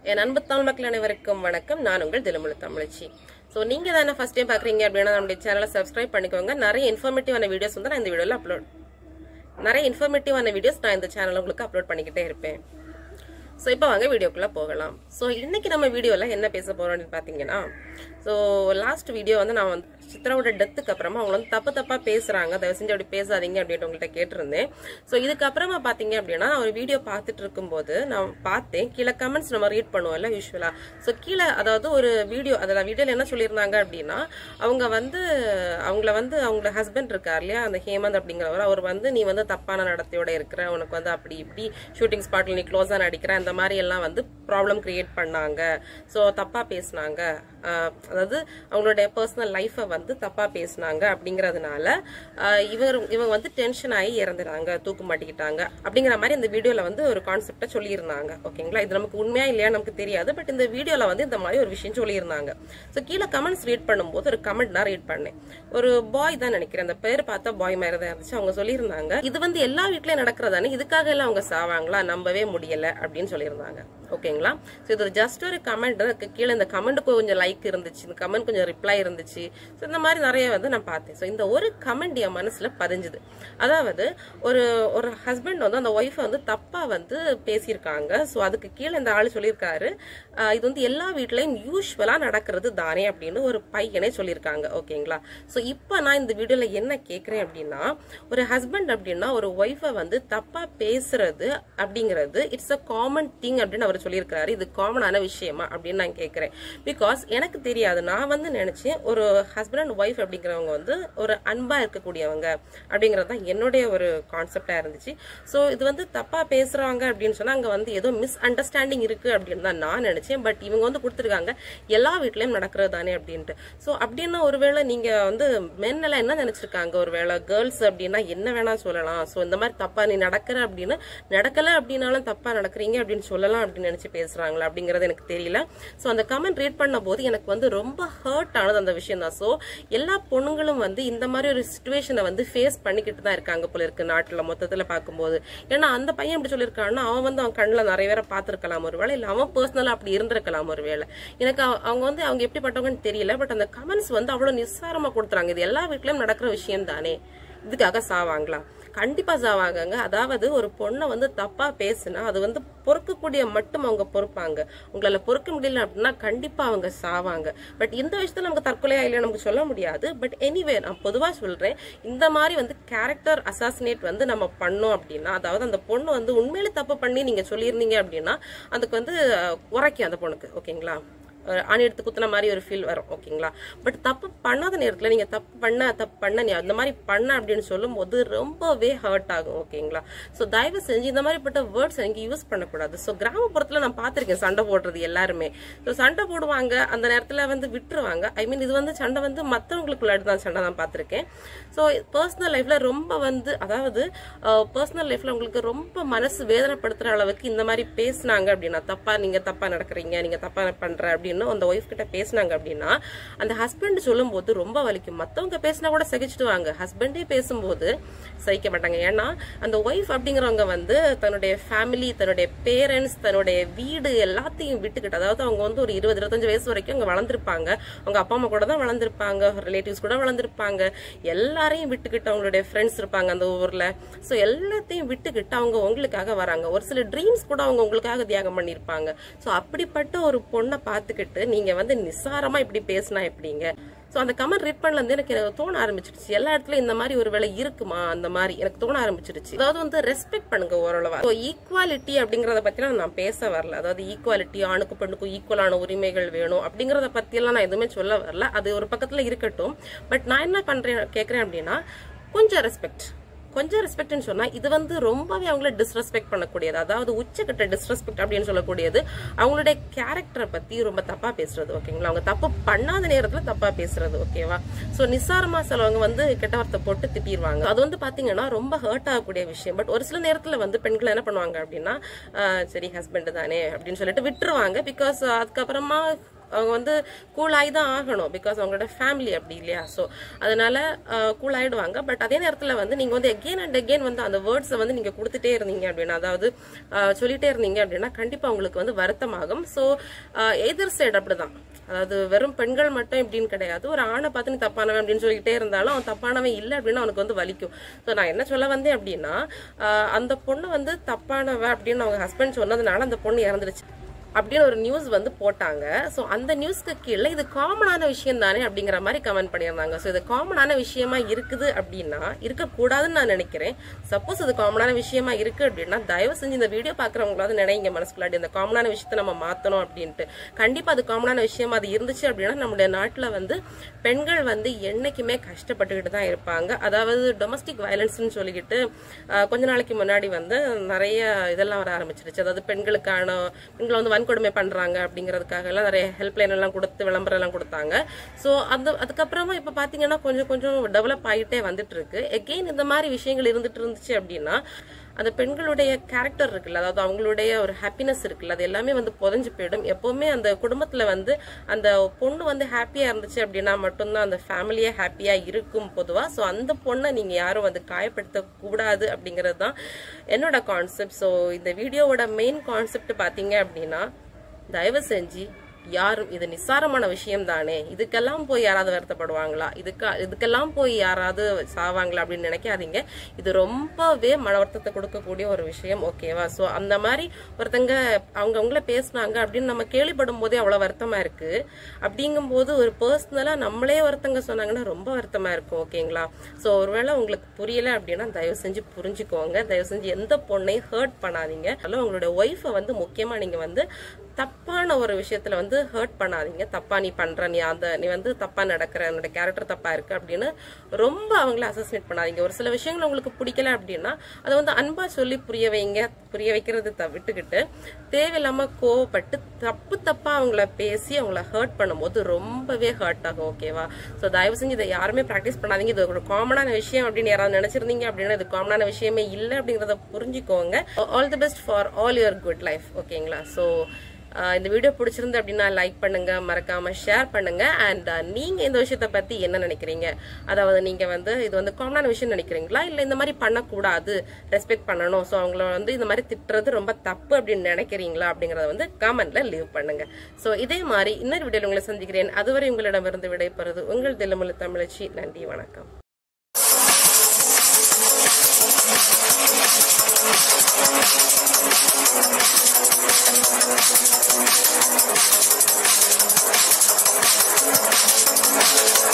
என் அன்பு தமிழ் மக்கள் அனைவருக்கும் வணக்கம் நான் உங்கள் தினமுழு தமிழச்சி ஸோ நீங்க தானே ஃபர்ஸ்ட் டைம் பாக்குறீங்க அப்படின்னா நம்மளுடைய சேனலை சப்ஸ்கிரைப் பண்ணிக்கோங்க நிறைய இன்ஃபர்மேட்டிவான வீடியோஸ் வந்து நான் இந்த வீடியோல அப்லோட் நிறைய இன்ஃபர்மேட்டிவான வீடியோஸ் நான் இந்த சேனல் உங்களுக்கு அப்லோட் பண்ணிக்கிட்டே இருப்பேன் ஸோ இப்போ வாங்க வீடியோக்குள்ள போகலாம் ஸோ இன்னைக்கு நம்ம வீடியோவில் என்ன பேச போறோம்னு பார்த்தீங்கன்னா ஸோ லாஸ்ட் வீடியோ வந்து நான் வந்து சித்ராவோட டெத்துக்கு அப்புறமா அவங்க வந்து தப்பு தப்பா பேசுறாங்க தயவு செஞ்சு அப்படி பேசாதீங்க அப்படின்ட்டு உங்கள்கிட்ட கேட்டிருந்தேன் ஸோ இதுக்கப்புறமா பார்த்தீங்க அப்படின்னா நான் ஒரு வீடியோ பார்த்துட்டு இருக்கும்போது நான் பார்த்தேன் கீழே கமெண்ட்ஸ் நம்ம ரீட் பண்ணுவோம்ல யூஸ்வலா ஸோ கீழே அதாவது ஒரு வீடியோ அதில் வீடியோவில் என்ன சொல்லியிருந்தாங்க அப்படின்னா அவங்க வந்து அவங்கள வந்து அவங்கள ஹஸ்பண்ட் இருக்கார் இல்லையா அந்த ஹேமந்த் அப்படிங்கிறவர் அவர் வந்து நீ வந்து தப்பான நடத்தையோட இருக்கிற உனக்கு வந்து அப்படி இப்படி ஷூட்டிங் ஸ்பாட்ல நீ க்ளோஸாக நடிக்கிற அந்த மாதிரி எல்லாம் வந்து ப்ராப்ளம் கிரியேட் பண்ணாங்க ஸோ தப்பா பேசினாங்க அதாவது அவங்களுடைய பர்சனல் லைஃப்பை வந்து தப்பா பேசினாங்க அப்படிங்கறதுனால ஆஹ் இவர் இவங்க வந்து டென்ஷன் ஆகி இறந்துறாங்க தூக்கு மாட்டிக்கிட்டாங்க அப்படிங்கிற மாதிரி இந்த வீடியோல வந்து ஒரு கான்செப்டை சொல்லியிருந்தாங்க ஓகேங்களா இது நமக்கு உண்மையா இல்லையா நமக்கு தெரியாது பட் இந்த வீடியோல வந்து இந்த மாதிரி ஒரு விஷயம் சொல்லியிருந்தாங்க ஸோ கீழே கமெண்ட்ஸ் ரீட் பண்ணும்போது ஒரு கமெண்ட் நான் ரீட் பண்ணேன் ஒரு பாய் தான் நினைக்கிறேன் அந்த பேர் பார்த்தா பாய் மாதிரி தான் இருந்துச்சு அவங்க சொல்லியிருந்தாங்க இது வந்து எல்லா வீட்லயும் நடக்கிறதானே இதுக்காக எல்லாம் அவங்க சாவாங்களா நம்பவே முடியல அப்படின்னு சொல்லியிருந்தாங்க ஓகேங்களா ஸோ இது ஜஸ்ட் ஒரு கமெண்ட் கீழே இந்த கமெண்ட்டுக்கு கொஞ்சம் லைக் இருந்துச்சு இந்த கமெண்ட் கொஞ்சம் ரிப்ளை இருந்துச்சு ஸோ இந்த மாதிரி நிறைய வந்து நான் பார்த்தேன் ஸோ இந்த ஒரு கமெண்ட் என் மனசுல பதிஞ்சுது அதாவது ஒரு ஒரு ஹஸ்பண்ட் வந்து அந்த ஒய்ஃபை வந்து தப்பா வந்து பேசியிருக்காங்க ஸோ அதுக்கு கீழே இந்த ஆள் சொல்லியிருக்காரு ஆஹ் இது வந்து எல்லா வீட்லயும் யூஸ்வலா நடக்கிறது தானே அப்படின்னு ஒரு பையனே சொல்லியிருக்காங்க ஓகேங்களா ஸோ இப்போ நான் இந்த வீடியோல என்ன கேட்குறேன் அப்படின்னா ஒரு ஹஸ்பண்ட் அப்படின்னா ஒரு ஒய்ஃபை வந்து தப்பா பேசுறது அப்படிங்கிறது இட்ஸ் அ காமன் திங் அப்படின்னு அவர் சொல்லியிருக்காரு இது காமனான விஷயமா அப்படின்னு நான் கேட்குறேன் பிகாஸ் எனக்கு தெரியாது நான் வந்து நினைச்சேன் ஒரு ஹஸ்பண்ட் அண்ட் ஒய்ஃப் அப்படிங்கிறவங்க வந்து ஒரு அன்பா இருக்கக்கூடியவங்க அப்படிங்கிறது தான் என்னுடைய ஒரு கான்செப்டா இருந்துச்சு ஸோ இது வந்து தப்பா பேசுறாங்க அப்படின்னு சொன்னா அங்க வந்து ஏதோ மிஸ் அண்டர்ஸ்டாண்டிங் இருக்கு அப்படின்னு தான் நான் நினைச்சேன் பட் இவங்க வந்து கொடுத்துருக்காங்க எல்லா வீட்லயும் நடக்கிறது தானே அப்படின்ட்டு ஸோ அப்படின்னா ஒருவேளை நீங்க வந்து மென் எல்லாம் என்ன நினைச்சிருக்காங்க ஒருவேளை கேர்ள்ஸ் அப்படின்னா என்ன வேணா சொல்லலாம் ஸோ இந்த மாதிரி தப்பா நீ நடக்கிற அப்படின்னு நடக்கல அப்படின்னாலும் தப்பா நடக்கிறீங்க அப்படின்னு சொல்லலாம் அப்படின்னு நினைச்சு பேசுறாங்களா அப்படிங்கறது எனக்கு தெரியல ஸோ அந்த கமெண்ட் ரீட் பண்ண போது எனக்கு வந்து ரொம்ப ஹர்ட் ஆனது அந்த விஷயம் தான் ஸோ எல்லா பொண்ணுங்களும் வந்து இந்த மாதிரி ஒரு சுச்சுவேஷனை வந்து ஃபேஸ் பண்ணிக்கிட்டு தான் இருக்காங்க போல இருக்கு நாட்டில் மொத்தத்தில் பார்க்கும்போது ஏன்னா அந்த பையன் எப்படி சொல்லியிருக்கான்னா அவன் வந்து அவன் கண்ணில் நிறைய பேரை பார்த்துருக்கலாம் ஒரு வேளை இல்லை அவன் பர்சனலாக அப்படி இருந்திருக்கலாம் ஒரு வேளை எனக்கு அவ- அவங்க வந்து அவங்க எப்படிப்பட்டவங்கன்னு தெரியல பட் அந்த கமெண்ட்ஸ் வந்து அவ்வளோ நிஸ்சாரமாக கொடுத்துறாங்க இது எல்லா வீட்லயும் நடக்கிற விஷயம் தானே இதுக்காக சாவாங்களா கண்டிப்பா சாவாங்கங்க அதாவது ஒரு பொண்ணை வந்து தப்பா பேசுனா அது வந்து பொறுக்கக்கூடிய மட்டும் அவங்க பொறுப்பாங்க உங்களால பொறுக்க முடியல அப்படின்னா கண்டிப்பா அவங்க சாவாங்க பட் இந்த விஷயத்துல நமக்கு தற்கொலையா இல்லையா நமக்கு சொல்ல முடியாது பட் எனிவே நான் பொதுவா சொல்றேன் இந்த மாதிரி வந்து கேரக்டர் அசாசினேட் வந்து நம்ம பண்ணோம் அப்படின்னா அதாவது அந்த பொண்ணு வந்து உண்மையில தப்பு பண்ணி நீங்க சொல்லியிருந்தீங்க அப்படின்னா அதுக்கு வந்து அஹ், உரைக்கும் அந்த பொண்ணுக்கு ஓகேங்களா அஹ் அணி எடுத்து குத்துன மாதிரி ஒரு ஃபீல் வரும் ஓகேங்களா பட் தப்பு பண்ணாத நேரத்தில் நீங்கள் தப்பு பண்ண தப்பு பண்ண நீ அந்த மாதிரி பண்ண அப்படின்னு சொல்லும்போது ரொம்பவே ஹர்ட் ஆகும் ஓகேங்களா ஸோ தயவு செஞ்சு இந்த மாதிரிப்பட்ட வேர்ட்ஸ் எனக்கு யூஸ் பண்ணக்கூடாது ஸோ கிராமப்புறத்தில் நான் பார்த்துருக்கேன் சண்டை போடுறது எல்லாருமே ஸோ சண்டை போடுவாங்க அந்த நேரத்தில் வந்து விட்டுருவாங்க ஐ மீன் இது வந்து சண்டை வந்து மற்றவங்களுக்குள்ள தான் சண்டை தான் பார்த்துருக்கேன் ஸோ பர்சனல் லைஃப்ல ரொம்ப வந்து அதாவது பர்சனல் லைஃப்ல உங்களுக்கு ரொம்ப மனசு வேதனைப்படுத்துற அளவுக்கு இந்த மாதிரி பேசுனாங்க அப்படின்னா தப்பா நீங்க தப்பா நடக்கிறீங்க நீங்க தப்பா பண்ற அப்படின்னு அந்த ஒய்ஃப் கிட்ட பேசுனாங்க அப்படின்னா அந்த ஹஸ்பண்ட் சொல்லும்போது ரொம்ப வலிக்கும் மத்தவங்க பேசினா கூட சகிச்சுடுவாங்க ஹஸ்பண்டே பேசும்போது சகிக்க மாட்டாங்க ஏன்னா அந்த ஒய்ஃப் அப்படிங்கிறவங்க வந்து தன்னுடைய ஃபேமிலி தன்னுடைய பேரண்ட்ஸ் தன்னுடைய வீடு எல்லாத்தையும் விட்டுக்கிட்டு அதாவது அவங்க வந்து ஒரு இருபது இருபத்தஞ்சு வயசு வரைக்கும் அவங்க வளர்ந்துருப்பாங்க அவங்க அப்பா அம்மா கூட தான் வளர்ந்துருப்பாங்க ரிலேட்டிவ்ஸ் கூட வளர்ந்துருப்பாங்க எல்லாரையும் விட்டுக்கிட்டு அவங்களுடைய ஃப்ரெண்ட்ஸ் இருப்பாங்க அந்த ஊர்ல ஸோ எல்லாத்தையும் விட்டுக்கிட்டு அவங்க உங்களுக்காக வராங்க ஒரு சில ட்ரீம்ஸ் கூட அவங்க உங்களுக்காக தியாகம் பண்ணியிருப்பாங்க ஸோ அப்படிப்பட்ட ஒரு பொண்ணை பார்த்துக்கிட்டு நீங்க வந்து நிசாரமா இப்படி பேசினா எப்படிங்க ஸோ அந்த கமெண்ட் ரீட் பண்ணல இருந்து எனக்கு தோண ஆரம்பிச்சிருச்சு எல்லா இடத்துலயும் இந்த மாதிரி ஒரு வேலை இருக்குமா அந்த மாதிரி எனக்கு தோண ஆரம்பிச்சிருச்சு அதாவது வந்து ரெஸ்பெக்ட் பண்ணுங்க ஓரளவா ஸோ ஈக்குவாலிட்டி அப்படிங்கறத பத்திலாம் நான் பேச வரல அதாவது ஈக்குவாலிட்டி ஆணுக்கு பெண்ணுக்கும் ஈக்குவலான உரிமைகள் வேணும் அப்படிங்கறத பத்தியெல்லாம் நான் எதுவுமே சொல்ல வரல அது ஒரு பக்கத்துல இருக்கட்டும் பட் நான் என்ன பண்றேன் கேக்குறேன் அப்படின்னா கொஞ்சம் ரெஸ்பெக்ட் கொஞ்சம் ரெஸ்பெக்ட்னு சொன்னா இது வந்து ரொம்பவே அவங்கள டிஸ்ரெஸ்பெக்ட் பண்ணக்கூடியது அதாவது உச்சக்கட்ட டிஸ்ரெஸ்பெக்ட் அப்படின்னு சொல்லக்கூடியது அவங்களுடைய கேரக்டரை பத்தி ரொம்ப தப்பா பேசுறது ஓகேங்களா அவங்க தப்பு பண்ணாத நேரத்துல தப்பா பேசுறது ஓகேவா சோ நிசாரமா சிலவங்க வந்து கெட்ட வார்த்தை போட்டு திட்டிடுவாங்க அது வந்து பாத்தீங்கன்னா ரொம்ப ஹர்ட் ஆகக்கூடிய விஷயம் பட் ஒரு சில நேரத்துல வந்து பெண்கள் என்ன பண்ணுவாங்க அப்படின்னா ஆஹ் சரி ஹஸ்பண்ட் தானே அப்படின்னு சொல்லிட்டு விட்டுருவாங்க பிகாஸ் அதுக்கப்புறமா அவங்க வந்து கூல் ஆகி தான் ஆகணும் பிகாஸ் அவங்களோட ஃபேமிலி அப்படி இல்லையா ஸோ அதனால கூல் ஆயிடுவாங்க பட் அதே நேரத்தில் வந்து நீங்க வந்து எகெயின் அண்ட் எகெயின் வந்து அந்த வேர்ட்ஸை வந்து நீங்க கொடுத்துட்டே இருந்தீங்க அப்படின்னா அதாவது அஹ், சொல்லிட்டே இருந்தீங்க அப்படின்னா கண்டிப்பா உங்களுக்கு வந்து வருத்தமாகும் ஸோ எதிர் சைடு அப்படிதான் அதாவது வெறும் பெண்கள் மட்டும் இப்படின்னு கிடையாது ஒரு ஆணை பார்த்து நீ தப்பானவன் அப்படின்னு சொல்லிக்கிட்டே இருந்தாலும் அவன் தப்பானவன் இல்லை அப்படின்னு அவனுக்கு வந்து வலிக்கும் ஸோ நான் என்ன சொல்ல வந்தேன் அப்படின்னா ஆஹ் அந்த பொண்ணு வந்து தப்பானவ அப்படின்னு அவங்க ஹஸ்பண்ட் சொன்னதுனால அந்த பொண்ணு இறந்துருச்சு அப்படின்னு ஒரு நியூஸ் வந்து போட்டாங்க ஸோ அந்த நியூஸ்க்கு கீழே இது காமனான விஷயம் தானே அப்படிங்கிற மாதிரி கமெண்ட் பண்ணியிருந்தாங்க ஸோ இது காமனான விஷயமா இருக்குது அப்படின்னா இருக்கக்கூடாதுன்னு நான் நினைக்கிறேன் சப்போஸ் இது காமனான விஷயமா இருக்கு அப்படின்னா தயவு செஞ்சு இந்த வீடியோ பார்க்குறவங்களாவது நினைங்க மனசுக்குள்ளாடி இந்த காமனான விஷயத்தை நம்ம மாற்றணும் அப்படின்ட்டு கண்டிப்பா அது காமனான விஷயமா அது இருந்துச்சு அப்படின்னா நம்மளுடைய நாட்டில் வந்து பெண்கள் வந்து என்னைக்குமே கஷ்டப்பட்டுக்கிட்டு தான் இருப்பாங்க அதாவது டொமஸ்டிக் வயலன்ஸ்னு சொல்லிக்கிட்டு ஆஹ், கொஞ்ச நாளைக்கு முன்னாடி வந்து நிறைய இதெல்லாம் வர ஆரம்பிச்சிருச்சு அதாவது பெண்களுக்கான பெண்களை வந்து வன்கொடுமை பண்றாங்க அப்படிங்கிறதுக்காக எல்லாம் நிறைய ஹெல்ப்லைன் எல்லாம் கொடுத்து விளம்பரம் எல்லாம் கொடுத்தாங்க ஸோ அந்த அதுக்கப்புறமா இப்போ பார்த்தீங்கன்னா கொஞ்சம் கொஞ்சம் டெவலப் ஆகிட்டே வந்துட்டு இருக்கு எகெயின் இந்த மாதிரி விஷயங்கள் இருந்துட்டு இருந்துச்சு அப்படின்னா அந்த பெண்களுடைய கேரக்டர் இருக்குல்ல அதாவது அவங்களுடைய ஒரு ஹாப்பினஸ் இருக்குல்ல அது எல்லாமே வந்து புதஞ்சு போயிடும் எப்பவுமே அந்த குடும்பத்துல வந்து அந்த பொண்ணு வந்து ஹாப்பியா இருந்துச்சு அப்படின்னா மட்டும்தான் அந்த ஃபேமிலியே ஹாப்பியா இருக்கும் பொதுவா ஸோ அந்த பொண்ணை நீங்க யாரும் வந்து காயப்படுத்த கூடாது அப்படிங்கிறது தான் என்னோட கான்செப்ட் ஸோ இந்த வீடியோவோட மெயின் கான்செப்ட் பாத்தீங்க அப்படின்னா தயவு செஞ்சு யாரும் இது நிஸ்சாரமான விஷயம் தானே இதுக்கெல்லாம் போய் யாராவது வருத்தப்படுவாங்களா இதுக்கு இதுக்கெல்லாம் போய் யாராவது சாவாங்களா அப்படின்னு நினைக்காதீங்க இது ரொம்பவே மன வருத்தத்தை கொடுக்கக்கூடிய ஒரு விஷயம் ஓகேவா ஸோ அந்த மாதிரி ஒருத்தங்க அவங்க அவங்கள பேசுனாங்க அப்படின்னு நம்ம கேள்விப்படும் போதே அவ்வளோ வருத்தமா இருக்கு அப்படிங்கும்போது ஒரு பர்சனலாக நம்மளே ஒருத்தங்க சொன்னாங்கன்னா ரொம்ப வருத்தமா இருக்கும் ஓகேங்களா ஸோ ஒருவேளை உங்களுக்கு புரியல அப்படின்னா தயவு செஞ்சு புரிஞ்சுக்கோங்க தயவு செஞ்சு எந்த பொண்ணையும் ஹர்ட் பண்ணாதீங்க அதனால உங்களுடைய ஒய்ஃபை வந்து முக்கியமா நீங்க வந்து தப்பான ஒரு விஷயத்துல வந்து ஹர்ட் பண்ணாதீங்க தப்பா நீ பண்ற நீ அந்த நீ வந்து தப்பா நடக்கிற என்னோட கேரக்டர் தப்பா இருக்கு அப்படின்னு ரொம்ப அவங்கள அசஸ்னேட் பண்ணாதீங்க ஒரு சில விஷயங்கள் உங்களுக்கு பிடிக்கல அப்படின்னா அதை வந்து அன்பா சொல்லி புரிய வைங்க புரிய வைக்கிறது த- விட்டுக்கிட்டு தேவையில்லாம கோவப்பட்டு தப்பு தப்பா அவங்கள பேசி அவங்கள ஹர்ட் பண்ணும்போது ரொம்பவே ஹர்ட் ஆகும் ஓகேவா ஸோ தயவு செஞ்சு இதை யாருமே ப்ராக்டிஸ் பண்ணாதீங்க இது ஒரு காமனான விஷயம் அப்படின்னு யாராவது நினைச்சிருந்தீங்க அப்படின்னா இது காமனான விஷயமே இல்லை அப்படிங்கறத புரிஞ்சுக்கோங்க all the best for all your good life ஓகேங்களா ஸோ ஆஹ் இந்த வீடியோ பிடிச்சிருந்து அப்படின்னா லைக் பண்ணுங்க மறக்காம ஷேர் பண்ணுங்க அண்ட் நீங்க இந்த விஷயத்த பத்தி என்ன நினைக்கிறீங்க அதாவது நீங்க வந்து இது வந்து காமனான விஷயம் நினைக்கிறீங்களா இல்ல இந்த மாதிரி பண்ணக்கூடாது ரெஸ்பெக்ட் பண்ணணும் ஸோ அவங்கள வந்து இந்த மாதிரி திட்டுறது ரொம்ப தப்பு அப்படின்னு நினைக்கிறீங்களா அப்படிங்கறத வந்து கமெண்ட்ல லீவ் பண்ணுங்க ஸோ இதே மாதிரி இன்னொரு வீடியோல உங்களை சந்திக்கிறேன் அதுவரை உங்களிடமிருந்து விடைபெறுவது உங்கள் தில்லமுள்ள தமிழச்சி நன்றி வணக்கம் Thank